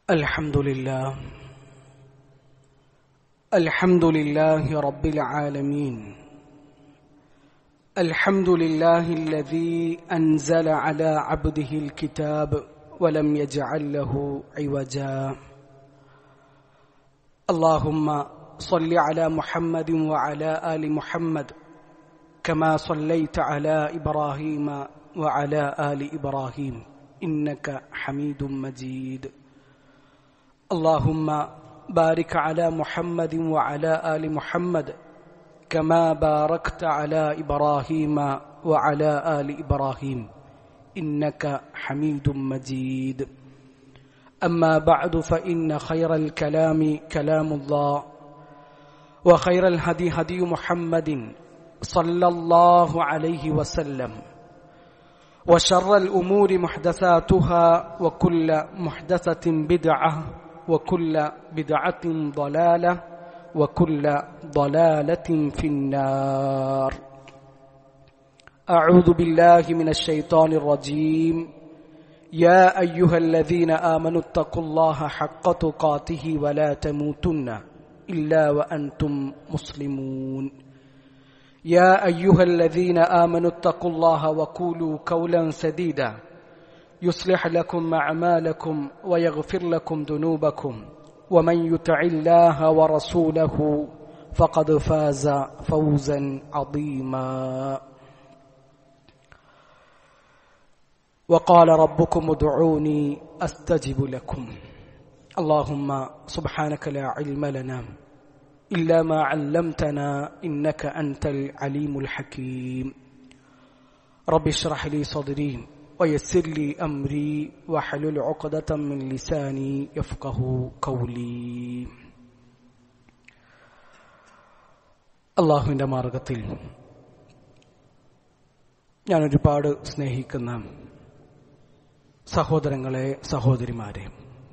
الحمد لله الحمد لله رب العالمين الحمد لله الذي انزل على عبده الكتاب ولم يجعل له عوجا اللهم صل على محمد وعلى ال محمد كما صليت على ابراهيم وعلى ال ابراهيم انك حميد مجيد اللهم بارك على محمد وعلى ال محمد كما باركت على ابراهيم وعلى ال ابراهيم انك حميد مجيد اما بعد فان خير الكلام كلام الله وخير الهدي هدي محمد صلى الله عليه وسلم وشر الامور محدثاتها وكل محدثه بدعه وكل بدعه ضلاله وكل ضلاله في النار اعوذ بالله من الشيطان الرجيم يا ايها الذين امنوا اتقوا الله حق تقاته ولا تموتن الا وانتم مسلمون يا ايها الذين امنوا اتقوا الله وقولوا قولا سديدا يصلح لكم اعمالكم ويغفر لكم ذنوبكم ومن يطع الله ورسوله فقد فاز فوزا عظيما وقال ربكم ادعوني استجب لكم اللهم سبحانك لا علم لنا الا ما علمتنا انك انت العليم الحكيم رب اشرح لي صدري ويسر لي امري واحلل عقدة من لساني يفقه قولي അള്ളാഹുവിന്റെ മാർഗത്തിൽ ഞാൻ ഒരുപാട് സ്നേഹിക്കുന്ന സഹോദരങ്ങളെ സഹോദരിമാരെ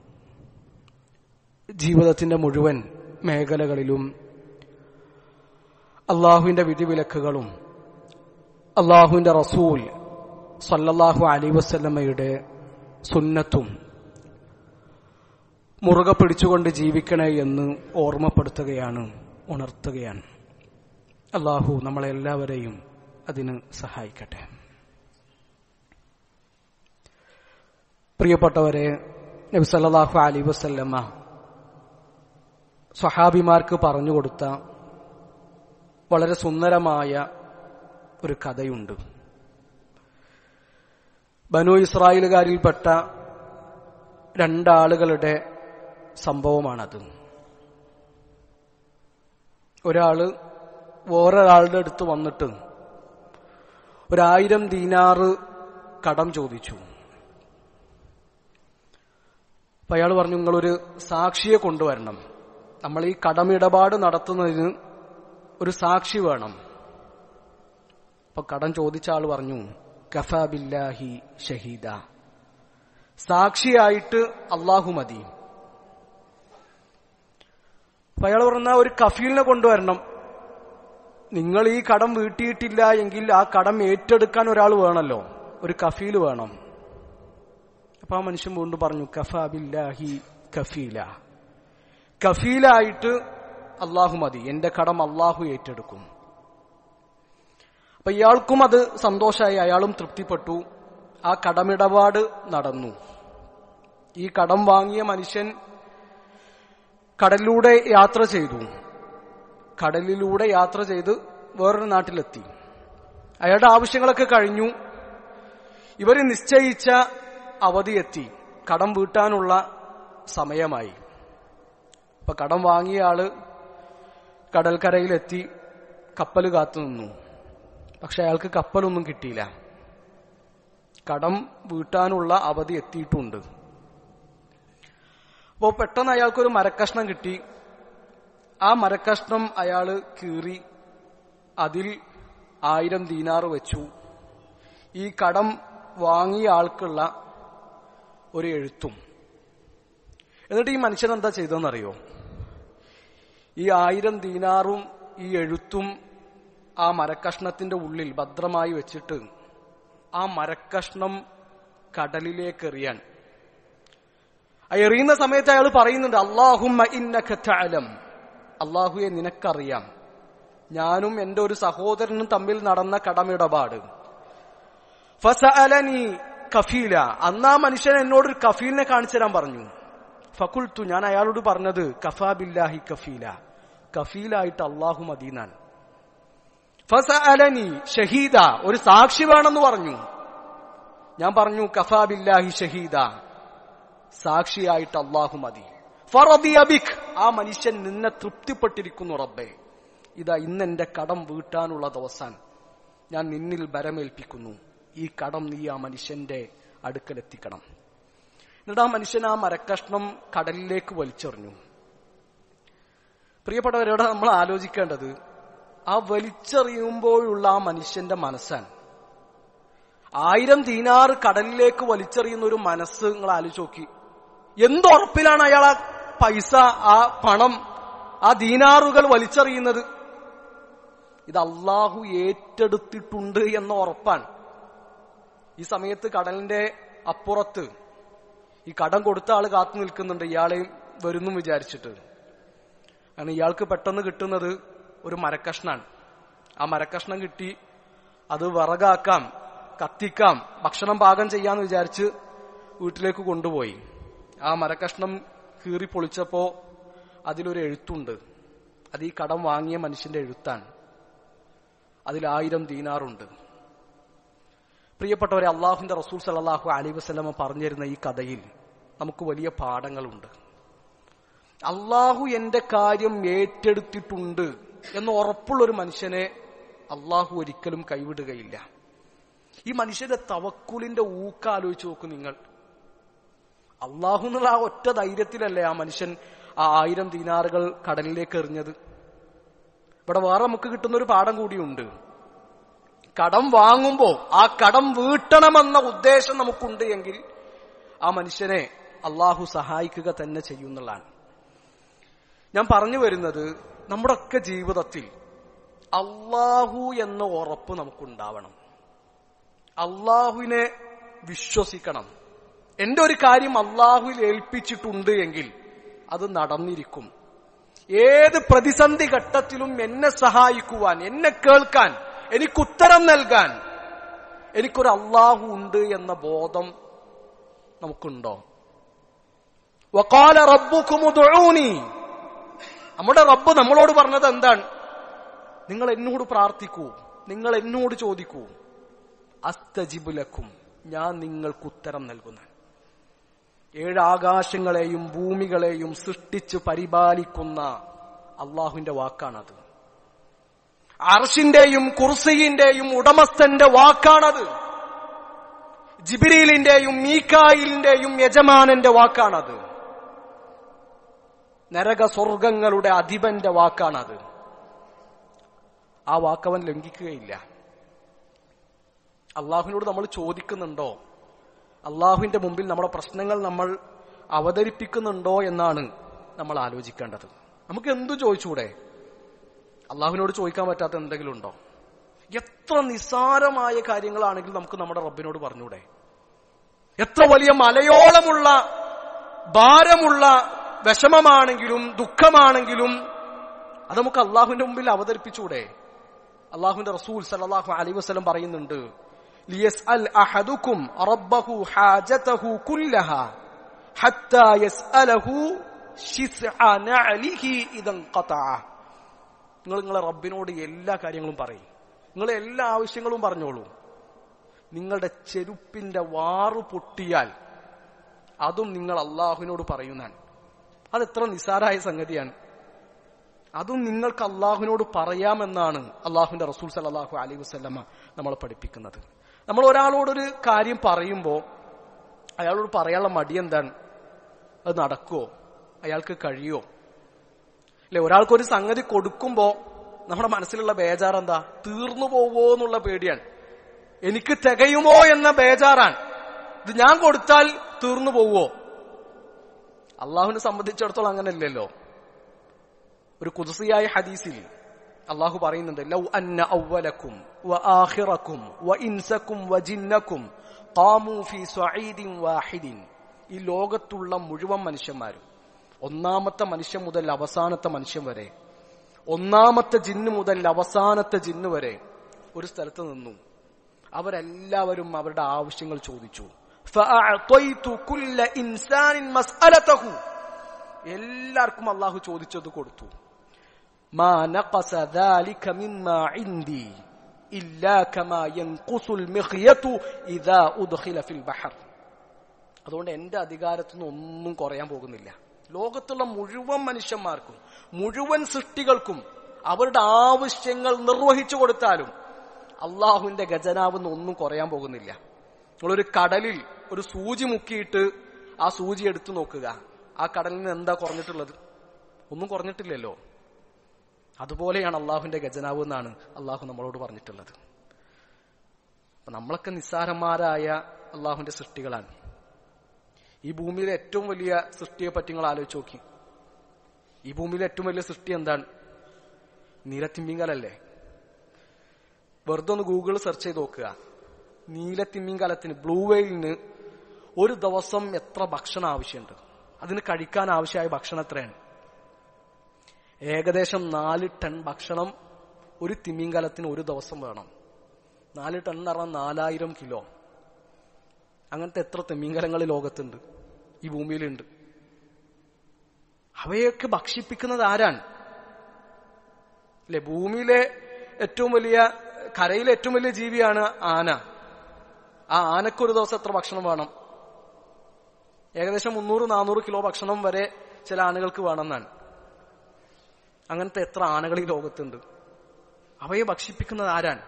ജീവിതത്തിന്റെ മുഴുവൻ മേഖലകളിലും അള്ളാഹുവിന്റെ വിധിവിലക്കുകളും അള്ളാഹുവിന്റെ റസൂൽ സല്ലല്ലാഹു അലൈ വസ്ല്ലമ്മയുടെ സുന്നത്തും മുറുകെ പിടിച്ചുകൊണ്ട് ജീവിക്കണേ എന്ന് ഓർമ്മപ്പെടുത്തുകയാണ് ഉണർത്തുകയാണ് അള്ളാഹു നമ്മളെല്ലാവരെയും അതിന് സഹായിക്കട്ടെ പ്രിയപ്പെട്ടവരെ നബി സല്ലല്ലാഹു അലൈ വസല്ലമ്മ സ്വഹാബിമാർക്ക് പറഞ്ഞുകൊടുത്ത വളരെ സുന്ദരമായ ഒരു കഥയുണ്ട് ബനു ഇസ്രായേലുകാരിൽപ്പെട്ട രണ്ടാളുകളുടെ സംഭവമാണത് ഒരാള് വേറൊരാളുടെ അടുത്ത് വന്നിട്ട് ഒരായിരം ദീനാറ് കടം ചോദിച്ചു അപ്പൊ അയാൾ പറഞ്ഞു നിങ്ങളൊരു സാക്ഷിയെ കൊണ്ടുവരണം നമ്മൾ ഈ കടമിടപാട് നടത്തുന്നതിന് ഒരു സാക്ഷി വേണം അപ്പൊ കടം ചോദിച്ച ആൾ പറഞ്ഞു കഫാബില്ലാഹി ഷഹീദ സാക്ഷിയായിട്ട് അള്ളാഹു മതി അപ്പൊ അയാൾ പറഞ്ഞ ഒരു കഫീലിനെ കൊണ്ടുവരണം നിങ്ങൾ ഈ കടം വീട്ടിയിട്ടില്ല എങ്കിൽ ആ കടം ഏറ്റെടുക്കാൻ ഒരാൾ വേണമല്ലോ ഒരു കഫീൽ വേണം അപ്പൊ ആ മനുഷ്യൻ വീണ്ടും പറഞ്ഞു കഫാബില്ലാഹി കഫീല കഫീലായിട്ട് അള്ളാഹു മതി എന്റെ കടം അള്ളാഹു ഏറ്റെടുക്കും അപ്പൊ ഇയാൾക്കും അത് സന്തോഷമായി അയാളും തൃപ്തിപ്പെട്ടു ആ കടമിടപാട് നടന്നു ഈ കടം വാങ്ങിയ മനുഷ്യൻ കടലിലൂടെ യാത്ര ചെയ്തു കടലിലൂടെ യാത്ര ചെയ്ത് വേറൊരു നാട്ടിലെത്തി അയാളുടെ ആവശ്യങ്ങളൊക്കെ കഴിഞ്ഞു ഇവർ നിശ്ചയിച്ച അവധി എത്തി കടം വീട്ടാനുള്ള സമയമായി അപ്പൊ കടം വാങ്ങിയ ആള് കടൽക്കരയിലെത്തി കപ്പൽ കാത്തു നിന്നു പക്ഷെ അയാൾക്ക് കപ്പലൊന്നും കിട്ടിയില്ല കടം വീട്ടാനുള്ള അവധി എത്തിയിട്ടുണ്ട് അപ്പോൾ പെട്ടെന്ന് അയാൾക്കൊരു മരക്കഷ്ണം കിട്ടി ആ മരക്കഷ്ണം അയാള് കീറി അതിൽ ആയിരം ദീനാറ് വെച്ചു ഈ കടം വാങ്ങിയ ആൾക്കുള്ള ഒരു എഴുത്തും എന്നിട്ട് ഈ മനുഷ്യൻ എന്താ ചെയ്തതെന്നറിയോ ഈ ആയിരം ദീനാറും ഈ എഴുത്തും ആ മരക്കഷ്ണത്തിന്റെ ഉള്ളിൽ ഭദ്രമായി വെച്ചിട്ട് ആ മരക്കഷ്ണം കടലിലേക്ക് എറിയാൻ ആ എറിയുന്ന സമയത്ത് അയാൾ പറയുന്നുണ്ട് അള്ളാഹുമ്മ ഇന്നക തഅലം അള്ളാഹുയെ നിനക്കറിയാം ഞാനും എന്റെ ഒരു സഹോദരനും തമ്മിൽ നടന്ന കടമിടപാട് ഫസഅലനി കഫീല അന്ന് ആ മനുഷ്യൻ എന്നോട് ഒരു കഫീലിനെ കാണിച്ചു തരാൻ പറഞ്ഞു ഫക്കുൽത്തു ഞാൻ അയാളോട് പറഞ്ഞത് കഫാ ബില്ലാഹി കഫീല കഫീലായിട്ട് അള്ളാഹു മദീനാൻ ഫസഅലനി ഷഹീദ ഒരു സാക്ഷി വേണമെന്ന് പറഞ്ഞു ഞാൻ പറഞ്ഞു കഫാ ബില്ലാഹി ഷഹീദ സാക്ഷിയായിട്ട് അള്ളാഹു മതി ഫറദി അബിഖ് ആ മനുഷ്യൻ നിന്നെ തൃപ്തിപ്പെട്ടിരിക്കുന്നു റബ്ബേ ഇതാ ഇന്ന് എന്റെ കടം വീട്ടാനുള്ള ദിവസം ഞാൻ നിന്നിൽ ബരമേൽപ്പിക്കുന്നു ഈ കടം നീ ആ മനുഷ്യന്റെ അടുക്കലെത്തിക്കണം എന്നിട്ട് ആ മനുഷ്യൻ ആ മരക്കഷ്ണം കടലിലേക്ക് വലിച്ചെറിഞ്ഞു പ്രിയപ്പെട്ടവരോട് നമ്മൾ ആലോചിക്കേണ്ടത് ആ വലിച്ചെറിയുമ്പോഴുള്ള ആ മനുഷ്യന്റെ മനസ്സാണ് ആയിരം ദീനാറ് കടലിലേക്ക് വലിച്ചെറിയുന്ന ഒരു മനസ്സ് നിങ്ങൾ ആലോചിച്ച് നോക്കി എന്തുറപ്പിലാണ് അയാൾ ആ പൈസ ആ പണം ആ ദീനാറുകൾ വലിച്ചെറിയുന്നത് ഇത് അള്ളാഹു ഏറ്റെടുത്തിട്ടുണ്ട് എന്ന ഉറപ്പാണ് ഈ സമയത്ത് കടലിന്റെ അപ്പുറത്ത് ഈ കടം കൊടുത്ത ആള് കാത്തു നിൽക്കുന്നുണ്ട് ഇയാളെയും വരുന്നു വിചാരിച്ചിട്ട് കാരണം ഇയാൾക്ക് പെട്ടെന്ന് കിട്ടുന്നത് ഒരു മരക്കഷ്ണാണ് ആ മരക്കഷ്ണം കിട്ടി അത് വിറകാക്കാം കത്തിക്കാം ഭക്ഷണം പാകം ചെയ്യാന്ന് വിചാരിച്ച് വീട്ടിലേക്ക് കൊണ്ടുപോയി ആ മരക്കഷ്ണം കീറി പൊളിച്ചപ്പോ അതിലൊരു എഴുത്തുണ്ട് അത് ഈ കടം വാങ്ങിയ മനുഷ്യന്റെ എഴുത്താണ് അതിൽ ആയിരം ദീനാറുണ്ട് പ്രിയപ്പെട്ടവരെ അള്ളാഹുന്റെ റസൂൽ സലാഹു അലി വസ്ലമ പറഞ്ഞിരുന്ന ഈ കഥയിൽ നമുക്ക് വലിയ പാഠങ്ങളുണ്ട് അള്ളാഹു എന്റെ കാര്യം ഏറ്റെടുത്തിട്ടുണ്ട് എന്ന് ഉറപ്പുള്ള ഒരു മനുഷ്യനെ അള്ളാഹു ഒരിക്കലും കൈവിടുകയില്ല ഈ മനുഷ്യന്റെ തവക്കുലിന്റെ ഊക്ക ആലോചിച്ച് നോക്കൂ നിങ്ങൾ അള്ളാഹു എന്നുള്ള ആ ഒറ്റ ധൈര്യത്തിലല്ലേ ആ മനുഷ്യൻ ആ ആയിരം ദീനാറുകൾ കടലിലേക്ക് എറിഞ്ഞത് ഇവിടെ വേറെ നമുക്ക് കിട്ടുന്ന ഒരു പാഠം കൂടിയുണ്ട് കടം വാങ്ങുമ്പോ ആ കടം വീട്ടണമെന്ന ഉദ്ദേശം നമുക്കുണ്ട് എങ്കിൽ ആ മനുഷ്യനെ അള്ളാഹു സഹായിക്കുക തന്നെ ചെയ്യുന്നതാണ് ഞാൻ പറഞ്ഞു വരുന്നത് നമ്മുടെയൊക്കെ ജീവിതത്തിൽ അള്ളാഹു എന്ന ഉറപ്പ് നമുക്കുണ്ടാവണം അള്ളാഹുവിനെ വിശ്വസിക്കണം എന്റെ ഒരു കാര്യം അള്ളാഹുവിൽ ഏൽപ്പിച്ചിട്ടുണ്ട് എങ്കിൽ അത് നടന്നിരിക്കും ഏത് പ്രതിസന്ധി ഘട്ടത്തിലും എന്നെ സഹായിക്കുവാൻ എന്നെ കേൾക്കാൻ എനിക്ക് ഉത്തരം നൽകാൻ എനിക്കൊരു അള്ളാഹു ഉണ്ട് എന്ന ബോധം നമുക്കുണ്ടോ വക്കാല റബ്ബുക്കുമുദൂനി നമ്മുടെ റബ്ബ് നമ്മളോട് പറഞ്ഞത് എന്താണ് നിങ്ങൾ എന്നോട് പ്രാർത്ഥിക്കൂ നിങ്ങൾ എന്നോട് ചോദിക്കൂ അസ്തജിബുലക്കും ഞാൻ നിങ്ങൾക്ക് ഉത്തരം നൽകുന്ന ഏഴ് ആകാശങ്ങളെയും ഭൂമികളെയും സൃഷ്ടിച്ച് പരിപാലിക്കുന്ന അള്ളാഹുവിന്റെ വാക്കാണത് അർഷിന്റെയും കുർസിയിന്റെയും ഉടമസ്ഥന്റെ വാക്കാണത് ജിബിരിലിന്റെയും മീക്കായിലിന്റെയും യജമാനന്റെ വാക്കാണത് നരക സ്വർഗങ്ങളുടെ അധിപന്റെ വാക്കാണത് ആ വാക്കവൻ ലംഘിക്കുകയില്ല അള്ളാഹുവിനോട് നമ്മൾ ചോദിക്കുന്നുണ്ടോ അള്ളാഹുവിന്റെ മുമ്പിൽ നമ്മുടെ പ്രശ്നങ്ങൾ നമ്മൾ അവതരിപ്പിക്കുന്നുണ്ടോ എന്നാണ് നമ്മൾ ആലോചിക്കേണ്ടത് നമുക്ക് എന്തു ചോദിച്ചൂടെ അള്ളാഹുവിനോട് ചോദിക്കാൻ പറ്റാത്ത എന്തെങ്കിലും ഉണ്ടോ എത്ര നിസ്സാരമായ കാര്യങ്ങളാണെങ്കിൽ നമുക്ക് നമ്മുടെ റബ്ബിനോട് പറഞ്ഞൂടെ എത്ര വലിയ മലയോളമുള്ള ഭാരമുള്ള വിഷമമാണെങ്കിലും ദുഃഖമാണെങ്കിലും അത് നമുക്ക് അള്ളാഹുവിന്റെ മുമ്പിൽ അവതരിപ്പിച്ചൂടെ അള്ളാഹുവിന്റെ റസൂൽ സലാഹു അലൈ വസ്ലം പറയുന്നുണ്ട് ليسأل أحدكم ربه حاجته كلها حتى يسأله شسع نعله إذا انقطع നിങ്ങൾ നിങ്ങളെ റബ്ബിനോട് എല്ലാ കാര്യങ്ങളും പറയും നിങ്ങൾ എല്ലാ ആവശ്യങ്ങളും പറഞ്ഞോളൂ നിങ്ങളുടെ ചെരുപ്പിന്റെ വാറു പൊട്ടിയാൽ അതും നിങ്ങൾ അള്ളാഹുവിനോട് പറയുന്നതാണ് അത് എത്ര നിസാരായ സംഗതിയാണ് അതും നിങ്ങൾക്ക് അള്ളാഹുവിനോട് പറയാമെന്നാണ് അള്ളാഹുവിന്റെ റസൂൽ സലാഹു അലൈഹി വസ്ലമ നമ്മളെ പഠിപ്പിക്കുന്നത് നമ്മൾ ഒരാളോടൊരു കാര്യം പറയുമ്പോൾ അയാളോട് പറയാനുള്ള മടി എന്താണ് അത് നടക്കുവോ അയാൾക്ക് കഴിയോ അല്ലെ ഒരാൾക്കൊരു സംഗതി കൊടുക്കുമ്പോ നമ്മുടെ മനസ്സിലുള്ള ബേജാർ എന്താ തീർന്നു പോവോ എന്നുള്ള പേടിയാണ് എനിക്ക് തികയുമോ എന്ന ബേജാറാണ് ഇത് ഞാൻ കൊടുത്താൽ തീർന്നു പോവോ അള്ളാഹുവിനെ സംബന്ധിച്ചിടത്തോളം അങ്ങനെയല്ലല്ലോ ഒരു കുതിസിയായ ഹദീസിൽ അള്ളാഹു പറയുന്നുണ്ട് ലൗ അന്ന ഔവലക്കും വ ആഖിറക്കും വ ഇൻസക്കും വ ജിന്നക്കും ഖാമു ഫി സ്വഈദിൻ വാഹിദിൻ ഈ ലോകത്തുള്ള മുഴുവൻ മനുഷ്യന്മാരും ഒന്നാമത്തെ മനുഷ്യൻ മുതൽ അവസാനത്തെ മനുഷ്യൻ വരെ ഒന്നാമത്തെ ജിന്ന് മുതൽ അവസാനത്തെ ജിന്ന് വരെ ഒരു സ്ഥലത്ത് നിന്നു അവരെല്ലാവരും അവരുടെ ആവശ്യങ്ങൾ ചോദിച്ചു ഫഅഅ്തയ്തു കുല്ല ഇൻസാനിൻ മസ്അലതഹു എല്ലാവർക്കും അള്ളാഹു ചോദിച്ചത് കൊടുത്തു മാ നഖസ ذلك مما عندي إلا كما ينقص المخيط إذا أدخل في البحر അതുകൊണ്ട് എന്റെ അധികാരത്തിൽ നിന്ന് ഒന്നും കുറയാൻ പോകുന്നില്ല ലോകത്തുള്ള മുഴുവൻ മനുഷ്യന്മാർക്കും മുഴുവൻ സൃഷ്ടികൾക്കും അവരുടെ ആവശ്യങ്ങൾ നിർവഹിച്ചു കൊടുത്താലും അള്ളാഹുവിന്റെ ഖജനാവ് ഒന്നും കുറയാൻ പോകുന്നില്ല നിങ്ങളൊരു കടലിൽ ഒരു സൂചി മുക്കിയിട്ട് ആ സൂചി എടുത്തു നോക്കുക ആ കടലിൽ നിന്ന് എന്താ കുറഞ്ഞിട്ടുള്ളത് ഒന്നും കുറഞ്ഞിട്ടില്ലല്ലോ അതുപോലെയാണ് അള്ളാഹുവിന്റെ ഖജനാവ് എന്നാണ് അള്ളാഹു നമ്മളോട് പറഞ്ഞിട്ടുള്ളത് അപ്പൊ നമ്മളൊക്കെ നിസ്സാരന്മാരായ അള്ളാഹുവിന്റെ സൃഷ്ടികളാണ് ഈ ഭൂമിയിലെ ഏറ്റവും വലിയ സൃഷ്ടിയെ പറ്റി നിങ്ങൾ ആലോചിച്ച് നോക്കി ഈ ഭൂമിയിലെ ഏറ്റവും വലിയ സൃഷ്ടി എന്താണ് നീലത്തിമ്മിങ്കലല്ലേ വെറുതെ ഒന്ന് ഗൂഗിൾ സെർച്ച് ചെയ്ത് നോക്കുക നീലത്തിമ്മിങ്കലത്തിന് ബ്ലൂ വെയിലിന് ഒരു ദിവസം എത്ര ഭക്ഷണം ആവശ്യമുണ്ട് അതിന് കഴിക്കാൻ ആവശ്യമായ ഭക്ഷണം എത്രയാണ് ഏകദേശം നാല് ടൺ ഭക്ഷണം ഒരു തിമിങ്കലത്തിന് ഒരു ദിവസം വേണം നാല് ടൺ എന്ന് പറഞ്ഞാൽ നാലായിരം കിലോ അങ്ങനത്തെ എത്ര തിമിങ്കലങ്ങൾ ലോകത്തുണ്ട് ഈ ഭൂമിയിലുണ്ട് അവയൊക്കെ ഭക്ഷിപ്പിക്കുന്നത് ആരാണ് അല്ലെ ഭൂമിയിലെ ഏറ്റവും വലിയ കരയിലെ ഏറ്റവും വലിയ ജീവിയാണ് ആന ആ ആനക്കൊരു ദിവസം എത്ര ഭക്ഷണം വേണം ഏകദേശം മുന്നൂറ് നാനൂറ് കിലോ ഭക്ഷണം വരെ ചില ആനകൾക്ക് വേണമെന്നാണ് അങ്ങനത്തെ എത്ര ആനകൾ ഈ ലോകത്തുണ്ട് അവയെ ഭക്ഷിപ്പിക്കുന്നത് ആരാണ്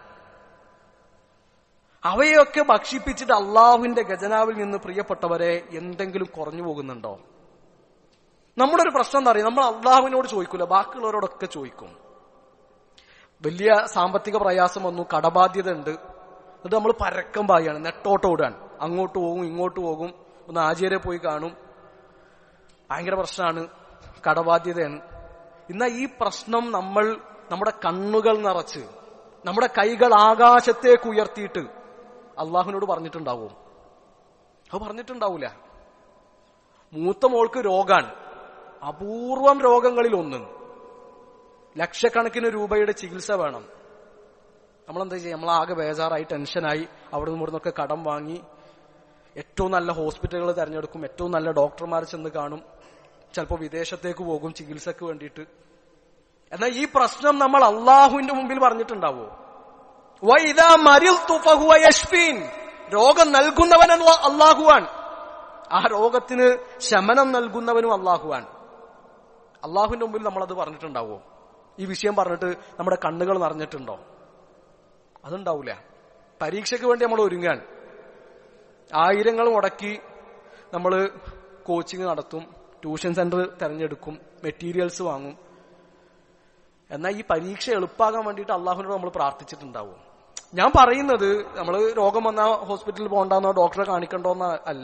അവയൊക്കെ ഭക്ഷിപ്പിച്ചിട്ട് അള്ളാഹുവിന്റെ ഖജനാവിൽ നിന്ന് പ്രിയപ്പെട്ടവരെ എന്തെങ്കിലും കുറഞ്ഞു പോകുന്നുണ്ടോ നമ്മുടെ ഒരു പ്രശ്നം എന്താ പറയുക നമ്മൾ അള്ളാഹുവിനോട് ചോദിക്കൂല ബാക്കിയുള്ളവരോടൊക്കെ ചോദിക്കും വലിയ സാമ്പത്തിക പ്രയാസം വന്നു കടബാധ്യത ഉണ്ട് എന്നിട്ട് നമ്മൾ പരക്കം പായാണ് നെട്ടോട്ടോടാണ് അങ്ങോട്ട് പോകും ഇങ്ങോട്ട് പോകും ഒന്ന് ആചാര്യ പോയി കാണും ഭയങ്കര പ്രശ്നമാണ് കടബാധ്യതയാണ് ഇന്ന ഈ പ്രശ്നം നമ്മൾ നമ്മുടെ കണ്ണുകൾ നിറച്ച് നമ്മുടെ കൈകൾ ആകാശത്തേക്ക് ഉയർത്തിയിട്ട് അള്ളാഹുവിനോട് പറഞ്ഞിട്ടുണ്ടാവും അത് പറഞ്ഞിട്ടുണ്ടാവൂല മൂത്ത മോൾക്ക് രോഗാണ് അപൂർവം രോഗങ്ങളിൽ ഒന്ന് ലക്ഷക്കണക്കിന് രൂപയുടെ ചികിത്സ വേണം നമ്മളെന്താ ചെയ്യുക നമ്മളാകെ ബേജാറായി ടെൻഷനായി അവിടെ നിന്ന് ഇവിടുന്നൊക്കെ കടം വാങ്ങി ഏറ്റവും നല്ല ഹോസ്പിറ്റലുകൾ തിരഞ്ഞെടുക്കും ഏറ്റവും നല്ല ഡോക്ടർമാരെ ചെന്ന് കാണും ചിലപ്പോൾ വിദേശത്തേക്ക് പോകും ചികിത്സക്ക് വേണ്ടിയിട്ട് എന്നാൽ ഈ പ്രശ്നം നമ്മൾ അള്ളാഹുവിന്റെ മുമ്പിൽ പറഞ്ഞിട്ടുണ്ടാവോ വൈദാ മരിൽ തുഫഹുവ യഷ്ഫീൻ രോഗം നൽകുന്നവൻ അള്ളാഹുവാൻ ആ രോഗത്തിന് ശമനം നൽകുന്നവനും അള്ളാഹുവാൻ അള്ളാഹുവിന്റെ മുമ്പിൽ നമ്മളത് പറഞ്ഞിട്ടുണ്ടാവോ ഈ വിഷയം പറഞ്ഞിട്ട് നമ്മുടെ കണ്ണുകൾ നിറഞ്ഞിട്ടുണ്ടോ അതുണ്ടാവൂല പരീക്ഷയ്ക്ക് വേണ്ടി നമ്മൾ ഒരുങ്ങാൻ ആയിരങ്ങൾ മുടക്കി നമ്മൾ കോച്ചിങ് നടത്തും ട്യൂഷൻ സെന്റർ തെരഞ്ഞെടുക്കും മെറ്റീരിയൽസ് വാങ്ങും എന്നാൽ ഈ പരീക്ഷ എളുപ്പാകാൻ വേണ്ടിയിട്ട് അള്ളാഹുവിനോട് നമ്മൾ പ്രാർത്ഥിച്ചിട്ടുണ്ടാവും ഞാൻ പറയുന്നത് നമ്മൾ രോഗം വന്ന ഹോസ്പിറ്റലിൽ പോകണ്ടെന്നോ ഡോക്ടറെ കാണിക്കണ്ടോന്നോ അല്ല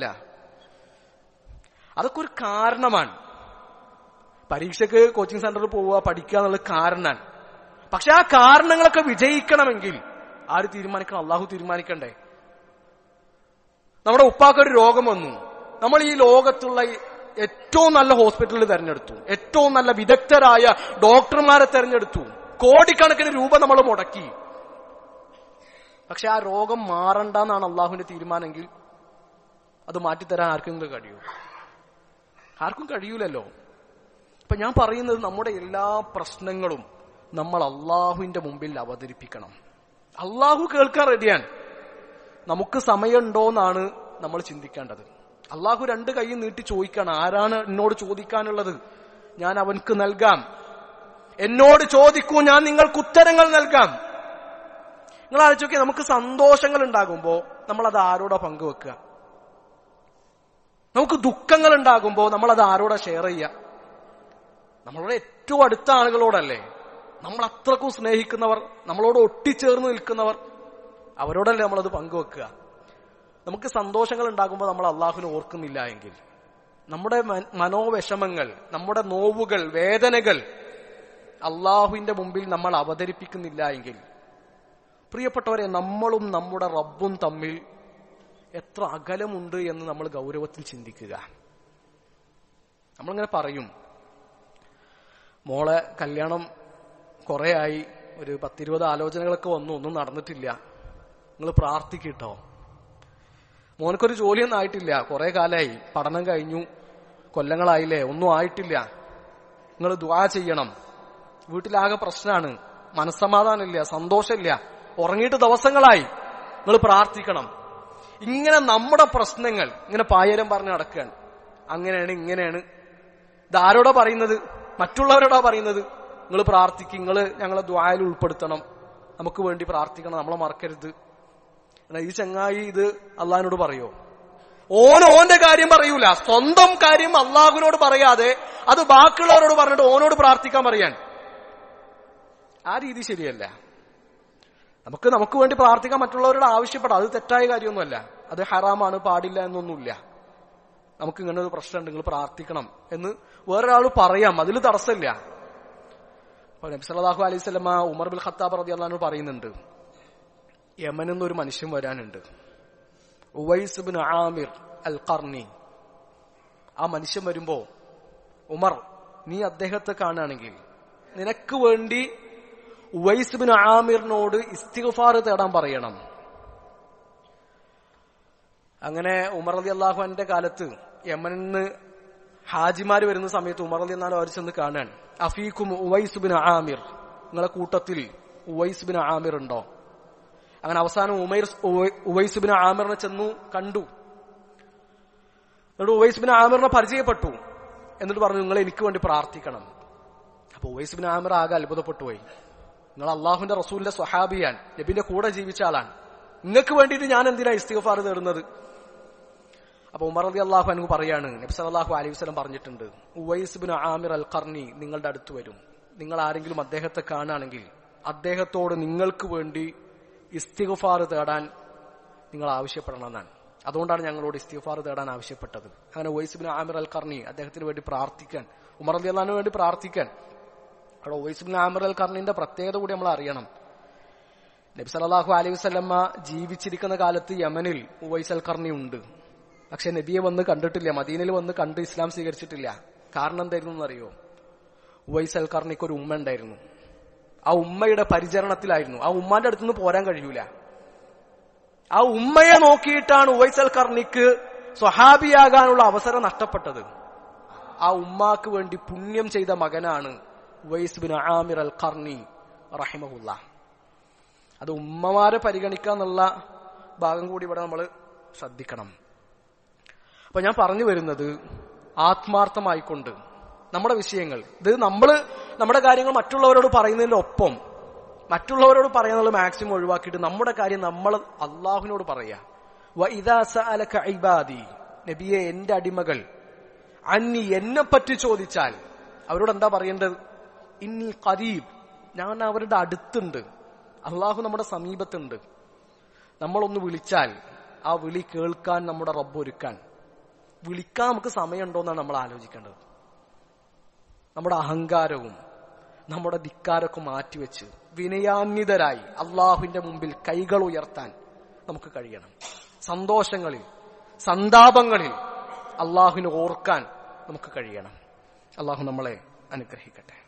അതൊക്കെ ഒരു കാരണമാണ് പരീക്ഷയ്ക്ക് കോച്ചിങ് സെന്ററിൽ പോവുക പഠിക്കുക എന്നുള്ള കാരണമാണ് പക്ഷെ ആ കാരണങ്ങളൊക്കെ വിജയിക്കണമെങ്കിൽ ആര് തീരുമാനിക്കണം അള്ളാഹു തീരുമാനിക്കണ്ടേ നമ്മുടെ ഉപ്പാക്കൊരു രോഗം വന്നു നമ്മൾ ഈ ലോകത്തുള്ള ഏറ്റവും നല്ല ഹോസ്പിറ്റലിൽ തെരഞ്ഞെടുത്തു ഏറ്റവും നല്ല വിദഗ്ധരായ ഡോക്ടർമാരെ തെരഞ്ഞെടുത്തു കോടിക്കണക്കിന് രൂപ നമ്മൾ മുടക്കി പക്ഷെ ആ രോഗം മാറണ്ടെന്നാണ് അള്ളാഹുവിന്റെ തീരുമാനമെങ്കിൽ അത് മാറ്റിത്തരാൻ ആർക്കെങ്കിലും കഴിയൂ ആർക്കും കഴിയൂലല്ലോ അപ്പൊ ഞാൻ പറയുന്നത് നമ്മുടെ എല്ലാ പ്രശ്നങ്ങളും നമ്മൾ അള്ളാഹുവിന്റെ മുമ്പിൽ അവതരിപ്പിക്കണം അള്ളാഹു കേൾക്കാൻ റെഡിയാണ് നമുക്ക് സമയമുണ്ടോന്നാണ് നമ്മൾ ചിന്തിക്കേണ്ടത് അള്ളാഹു രണ്ട് കൈ നീട്ടി ചോദിക്കണം ആരാണ് എന്നോട് ചോദിക്കാനുള്ളത് ഞാൻ അവൻക്ക് നൽകാം എന്നോട് ചോദിക്കൂ ഞാൻ നിങ്ങൾക്ക് ഉത്തരങ്ങൾ നൽകാം നിങ്ങൾ ആലോചിക്കേ നമുക്ക് സന്തോഷങ്ങൾ ഉണ്ടാകുമ്പോ നമ്മൾ അത് ആരോടാ പങ്കുവെക്കുക നമുക്ക് ദുഃഖങ്ങൾ ഉണ്ടാകുമ്പോ നമ്മൾ അത് ആരോടാ ഷെയർ ചെയ്യുക നമ്മളോട് ഏറ്റവും അടുത്ത ആളുകളോടല്ലേ നമ്മൾ അത്രക്കും സ്നേഹിക്കുന്നവർ നമ്മളോട് ഒട്ടിച്ചേർന്ന് നിൽക്കുന്നവർ അവരോടല്ലേ നമ്മളത് പങ്കുവെക്കുക നമുക്ക് സന്തോഷങ്ങൾ ഉണ്ടാകുമ്പോൾ നമ്മൾ അള്ളാഹുവിനെ ഓർക്കുന്നില്ല എങ്കിൽ നമ്മുടെ മനോവിഷമങ്ങൾ നമ്മുടെ നോവുകൾ വേദനകൾ അള്ളാഹുവിന്റെ മുമ്പിൽ നമ്മൾ അവതരിപ്പിക്കുന്നില്ല എങ്കിൽ പ്രിയപ്പെട്ടവരെ നമ്മളും നമ്മുടെ റബ്ബും തമ്മിൽ എത്ര അകലമുണ്ട് എന്ന് നമ്മൾ ഗൗരവത്തിൽ ചിന്തിക്കുക നമ്മളിങ്ങനെ പറയും മോളെ കല്യാണം കുറെ ആയി ഒരു പത്തിരുപത് ആലോചനകളൊക്കെ വന്നു ഒന്നും നടന്നിട്ടില്ല നിങ്ങൾ പ്രാർത്ഥിക്കട്ടോ മോനക്കൊരു ജോലിയൊന്നും ആയിട്ടില്ല കുറെ കാലായി പഠനം കഴിഞ്ഞു കൊല്ലങ്ങളായില്ലേ ഒന്നും ആയിട്ടില്ല നിങ്ങൾ ദ്വാ ചെയ്യണം വീട്ടിലാകെ പ്രശ്നമാണ് മനസ്സമാധാനമില്ല സന്തോഷമില്ല ഉറങ്ങിയിട്ട് ദിവസങ്ങളായി നിങ്ങൾ പ്രാർത്ഥിക്കണം ഇങ്ങനെ നമ്മുടെ പ്രശ്നങ്ങൾ ഇങ്ങനെ പായരം പറഞ്ഞ് നടക്കുകയാണ് അങ്ങനെയാണ് ഇങ്ങനെയാണ് ഇതാരോടാ പറയുന്നത് മറ്റുള്ളവരോടാ പറയുന്നത് നിങ്ങൾ പ്രാർത്ഥിക്കും നിങ്ങൾ ഞങ്ങളെ ദ്വായയിൽ ഉൾപ്പെടുത്തണം നമുക്ക് വേണ്ടി പ്രാർത്ഥിക്കണം നമ്മളെ മറക്കരുത് എന്നാ ഈ ചങ്ങായി ഇത് അള്ളഹാനോട് പറയോ ഓൻ ഓന്റെ കാര്യം പറയൂല സ്വന്തം കാര്യം അള്ളാഹുവിനോട് പറയാതെ അത് ബാക്കിയുള്ളവരോട് പറഞ്ഞിട്ട് ഓനോട് പ്രാർത്ഥിക്കാൻ പറയാൻ ആ രീതി ശരിയല്ല നമുക്ക് നമുക്ക് വേണ്ടി പ്രാർത്ഥിക്കാൻ മറ്റുള്ളവരോട് ആവശ്യപ്പെടാം അത് തെറ്റായ കാര്യമൊന്നുമല്ല അത് ഹറാമാണ് പാടില്ല എന്നൊന്നുമില്ല നമുക്ക് ഇങ്ങനെ ഒരു പ്രശ്നമുണ്ട് നിങ്ങൾ പ്രാർത്ഥിക്കണം എന്ന് വേറൊരാൾ പറയാം അതിൽ തടസ്സമില്ല അപ്പൊ നബി സല്ലല്ലാഹു അലൈഹി സ്വലമ ഉമർ ബിൽ ഖത്താബ് റതി അള്ളഹാനോട് പറയുന്നുണ്ട് യമനിൽ നിന്നൊരു മനുഷ്യൻ വരാനുണ്ട് Uwais bin Aamir al Qarni ആ മനുഷ്യൻ വരുമ്പോ ഉമർ നീ അദ്ദേഹത്തെ കാണുകയാണെങ്കിൽ നിനക്ക് വേണ്ടി ഉവൈസ് ബിൻ ആമിറിനോട് ഇസ്തിഗ്ഫാർ തേടാൻ പറയണം അങ്ങനെ ഉമർ അലി അള്ളാഹുവിന്റെ കാലത്ത് യമനിൽ നിന്ന് ഹാജിമാര് വരുന്ന സമയത്ത് ഉമർ അലി എന്നാലും അവർ ചെന്ന് കാണാൻ അഫീഖും ഉവൈസ് ബിൻ ആമിർ നിങ്ങളെ കൂട്ടത്തിൽ ഉവൈസ് ബിൻ ആമിർ ഉണ്ടോ അങ്ങനെ അവസാനം ഉമൈർ ഉവൈസ് ബിൻ ആമിറിനെ ചെന്നു കണ്ടു എന്നിട്ട് ഉവൈസ് ബിൻ ആമിറിനെ പരിചയപ്പെട്ടു എന്നിട്ട് പറഞ്ഞു നിങ്ങൾ എനിക്ക് വേണ്ടി പ്രാർത്ഥിക്കണം അപ്പൊ ഉവൈസ് ബിൻ ആമിർ ആകെ അത്ഭുതപ്പെട്ടു പോയി നിങ്ങൾ അള്ളാഹുന്റെ റസൂലിന്റെ സ്വഹാബിയാൻ നബിന്റെ കൂടെ ജീവിച്ച ആളാണ് നിങ്ങൾക്ക് വേണ്ടിയിട്ട് ഞാൻ എന്തിനാ ഇസ്തിഗഫാർ തേടുന്നത് അപ്പൊ ഉമർ അലി അള്ളാഹു അനു പറയാണ് നബി സലാഹു അലൈഹി വസ്ലം പറഞ്ഞിട്ടുണ്ട് Uwais bin Aamir al Qarni നിങ്ങളുടെ അടുത്ത് വരും നിങ്ങൾ ആരെങ്കിലും അദ്ദേഹത്തെ കാണുകയാണെങ്കിൽ അദ്ദേഹത്തോട് നിങ്ങൾക്ക് വേണ്ടി ഇസ്തിഗഫാർ തേടാൻ നിങ്ങൾ ആവശ്യപ്പെടണമെന്നാണ് അതുകൊണ്ടാണ് ഞങ്ങളോട് ഇസ്തിഗഫാർ തേടാൻ ആവശ്യപ്പെട്ടത് അങ്ങനെ Uwais bin Aamir al Qarni അദ്ദേഹത്തിന് വേണ്ടി പ്രാർത്ഥിക്കാൻ ഉമർ അലി അള്ളഹാനു വേണ്ടി പ്രാർത്ഥിക്കാൻ അവിടെ ഉവൈസ് ബിൻ ആമിർ അൽ ഖർണിന്റെ പ്രത്യേകത കൂടി നമ്മൾ അറിയണം നബി സലാഹു അലൈഹി വസ്ലമ്മ ജീവിച്ചിരിക്കുന്ന കാലത്ത് യമനിൽ ഉവൈസ് അൽ ഖർണി ഉണ്ട് പക്ഷെ നബിയെ വന്ന് കണ്ടിട്ടില്ല മദീനയിൽ വന്ന് കണ്ട് ഇസ്ലാം സ്വീകരിച്ചിട്ടില്ല കാരണം എന്തായിരുന്നു എന്നറിയോ ഉവൈസ് അൽ ഖർണിക്ക് ഒരു ഉമ്മ ഉണ്ടായിരുന്നു ആ ഉമ്മയുടെ പരിചരണത്തിലായിരുന്നു ആ ഉമ്മാന്റെ അടുത്തുനിന്ന് പോരാൻ കഴിയൂല ആ ഉമ്മയെ നോക്കിയിട്ടാണ് ഉവൈസ് അൽ ഖർണിക്ക് സ്വഹാബിയാകാനുള്ള അവസരം നഷ്ടപ്പെട്ടത് ആ ഉമ്മാക്ക് വേണ്ടി പുണ്യം ചെയ്ത മകനാണ് Uwais bin Aamir al Qarni റഹിമഹുല്ല അത് ഉമ്മമാരെ പരിഗണിക്കുക എന്നുള്ള ഭാഗം കൂടി ഇവിടെ നമ്മൾ ശ്രദ്ധിക്കണം അപ്പൊ ഞാൻ പറഞ്ഞു വരുന്നത് ആത്മാർത്ഥമായിക്കൊണ്ട് നമ്മുടെ വിഷയങ്ങൾ ഇത് നമ്മൾ നമ്മുടെ കാര്യങ്ങൾ മറ്റുള്ളവരോട് പറയുന്നതിന്റെ ഒപ്പം മറ്റുള്ളവരോട് പറയുന്നത് മാക്സിമം ഒഴിവാക്കിയിട്ട് നമ്മുടെ കാര്യം നമ്മൾ അള്ളാഹുവിനോട് പറയാ ഇബാദി നബിയെ എന്റെ അടിമകൾ അന്നി എന്നെ പറ്റി ചോദിച്ചാൽ അവരോട് എന്താ പറയേണ്ടത് ഇന്നി കരീബ് ഞാൻ അവരുടെ അടുത്തുണ്ട് അള്ളാഹു നമ്മുടെ സമീപത്തുണ്ട് നമ്മളൊന്ന് വിളിച്ചാൽ ആ വിളി കേൾക്കാൻ നമ്മുടെ റബ്ബ് ഒരുക്കാൻ വിളിക്കാൻ നമുക്ക് സമയമുണ്ടോ എന്നാണ് നമ്മൾ ആലോചിക്കേണ്ടത് നമ്മുടെ അഹങ്കാരവും നമ്മുടെ ധിക്കാരൊക്കെ മാറ്റിവെച്ച് വിനയാന്വിതരായി അള്ളാഹുവിന്റെ മുമ്പിൽ കൈകൾ ഉയർത്താൻ നമുക്ക് കഴിയണം സന്തോഷങ്ങളിൽ സന്താപങ്ങളിൽ അള്ളാഹുവിനെ ഓർക്കാൻ നമുക്ക് കഴിയണം അള്ളാഹു നമ്മളെ അനുഗ്രഹിക്കട്ടെ